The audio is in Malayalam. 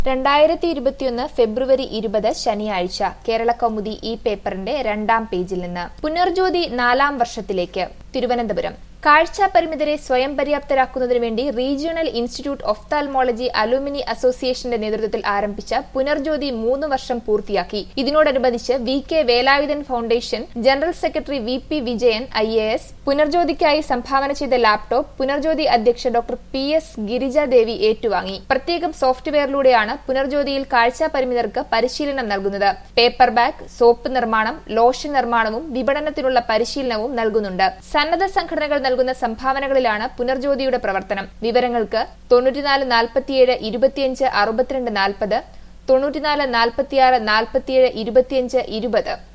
രണ്ടായിരത്തി ഇരുപത്തിയൊന്ന് ഫെബ്രുവരി ഇരുപത് ശനിയാഴ്ച കേരള കൗമുദി ഈ പേപ്പറിന്റെ രണ്ടാം പേജിൽ നിന്ന് പുനർജ്യോതി നാലാം വർഷത്തിലേക്ക് തിരുവനന്തപുരം കാഴ്ച പരിമിതരെ സ്വയം പര്യാപ്തരാക്കുന്നതിനു വേണ്ടി റീജിയണൽ ഇൻസ്റ്റിറ്റ്യൂട്ട് ഒഫ്താൽമോളജി അലൂമിനി അസോസിയേഷന്റെ നേതൃത്വത്തിൽ ആരംഭിച്ച പുനർജ്യോതി മൂന്ന് വർഷം പൂർത്തിയാക്കി ഇതിനോടനുബന്ധിച്ച് V K Velayudhan foundation general secretary V P Vijayan I A S പുനർജ്യോതിക്കായി സംഭാവന ചെയ്ത ലാപ്ടോപ്പ് പുനർജ്യോതി അധ്യക്ഷ ഡോക്ടർ പി എസ് ഗിരിജാദേവി ഏറ്റുവാങ്ങി പ്രത്യേകം സോഫ്റ്റ്വെയറിലൂടെയാണ് പുനർജ്യോതിയിൽ കാഴ്ച പരിമിതർക്ക് പരിശീലനം നൽകുന്നത് പേപ്പർ ബാഗ് സോപ്പ് നിർമ്മാണം ലോഷൻ നിർമ്മാണവും വിപണനത്തിനുള്ള പരിശീലനവും നൽകുന്നുണ്ട് സന്നദ്ധ സംഘടനകൾ നൽകുന്ന സംഭാവനകളിലാണ് പുനർജ്യോതിയുടെ പ്രവർത്തനം വിവരങ്ങൾക്ക് തൊണ്ണൂറ്റിനാല് നാൽപ്പത്തിയേഴ് ഇരുപത്തിയഞ്ച് അറുപത്തിരണ്ട് നാൽപ്പത് തൊണ്ണൂറ്റിനാല് നാൽപ്പത്തിയാറ് നാൽപ്പത്തിയേഴ് ഇരുപത്തിയഞ്ച് ഇരുപത്